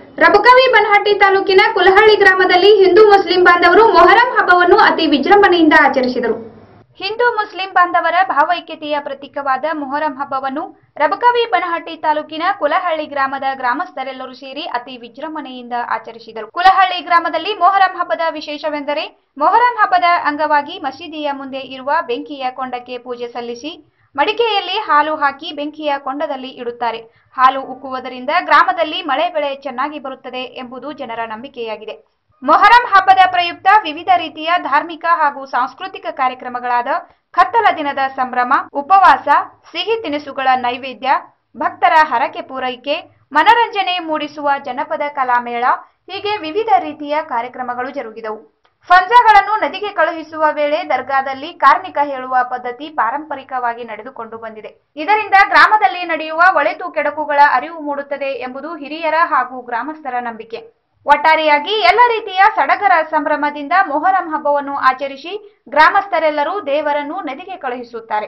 ರಬಕವಿ ಬನಹಟ್ಟಿ ತಾಲೂಕಿನ ಕುಲಹಳ್ಳಿ ಗ್ರಾಮದಲ್ಲಿ ಹಿಂದೂ ಮುಸ್ಲಿಂ ಬಾಂಧವರು ಮೊಹರಂ ಹಬ್ಬವನ್ನು ಅತಿ ವಿಜೃಂಭಣೆಯಿಂದ ಆಚರಿಸಿದರು ಹಿಂದೂ ಮುಸ್ಲಿಂ ಬಾಂಧವರ ಭಾವೈಕ್ಯತೆಯ ಪ್ರತೀಕವಾದ ಮೊಹರಂ ಹಬ್ಬವನ್ನು ರಬಕವಿ ಬನಹಟ್ಟಿ ತಾಲೂಕಿನ ಕುಲಹಳ್ಳಿ ಗ್ರಾಮದ ಗ್ರಾಮಸ್ಥರೆಲ್ಲರೂ ಸೇರಿ ಅತಿ ವಿಜೃಂಭಣೆಯಿಂದ ಆಚರಿಸಿದರು ಕುಲಹಳ್ಳಿ ಗ್ರಾಮದಲ್ಲಿ ಮೊಹರಂ ಹಬ್ಬದ ವಿಶೇಷವೆಂದರೆ ಮೊಹರಂ ಹಬ್ಬದ ಅಂಗವಾಗಿ ಮಸೀದಿಯ ಮುಂದೆ ಇರುವ ಬೆಂಕಿಯ ಕೊಂಡಕ್ಕೆ ಪೂಜೆ ಸಲ್ಲಿಸಿ ಮಡಿಕೆಯಲ್ಲಿ ಹಾಲು ಹಾಕಿ ಬೆಂಕಿಯ ಕೊಂಡದಲ್ಲಿ ಇಡುತ್ತಾರೆ ಹಾಲು ಉಕ್ಕುವುದರಿಂದ ಗ್ರಾಮದಲ್ಲಿ ಮಳೆ ಬೆಳೆ ಚೆನ್ನಾಗಿ ಬರುತ್ತದೆ ಎಂಬುದು ಜನರ ನಂಬಿಕೆಯಾಗಿದೆ ಮೊಹರಂ ಹಬ್ಬದ ಪ್ರಯುಕ್ತ ವಿವಿಧ ರೀತಿಯ ಧಾರ್ಮಿಕ ಹಾಗೂ ಸಾಂಸ್ಕೃತಿಕ ಕಾರ್ಯಕ್ರಮಗಳಾದ ಕತ್ತಲ ದಿನದ ಸಂಭ್ರಮ ಉಪವಾಸ ಸಿಹಿ ತಿನಿಸುಗಳ ನೈವೇದ್ಯ ಭಕ್ತರ ಹರಕೆ ಪೂರೈಕೆ ಮನರಂಜನೆ ಮೂಡಿಸುವ ಜನಪದ ಕಲಾಮೇಳ ಹೀಗೆ ವಿವಿಧ ರೀತಿಯ ಕಾರ್ಯಕ್ರಮಗಳು ಜರುಗಿದವು ಫಂಜಾಗಳನ್ನು ನದಿಗೆ ಕಳುಹಿಸುವ ವೇಳೆ ದರ್ಗಾದಲ್ಲಿ ಕಾರ್ಮಿಕ ಹೇಳುವ ಪದ್ಧತಿ ಪಾರಂಪರಿಕವಾಗಿ ನಡೆದುಕೊಂಡು ಬಂದಿದೆ ಇದರಿಂದ ಗ್ರಾಮದಲ್ಲಿ ನಡೆಯುವ ಒಳಿತು ಕೆಡಕುಗಳ ಅರಿವು ಮೂಡುತ್ತದೆ ಎಂಬುದು ಹಿರಿಯರ ಹಾಗೂ ಗ್ರಾಮಸ್ಥರ ನಂಬಿಕೆ ಒಟ್ಟಾರೆಯಾಗಿ ಎಲ್ಲ ರೀತಿಯ ಸಡಗರ ಸಂಭ್ರಮದಿಂದ ಮೊಹರಂ ಹಬ್ಬವನ್ನು ಆಚರಿಸಿ ಗ್ರಾಮಸ್ಥರೆಲ್ಲರೂ ದೇವರನ್ನು ನದಿಗೆ ಕಳುಹಿಸುತ್ತಾರೆ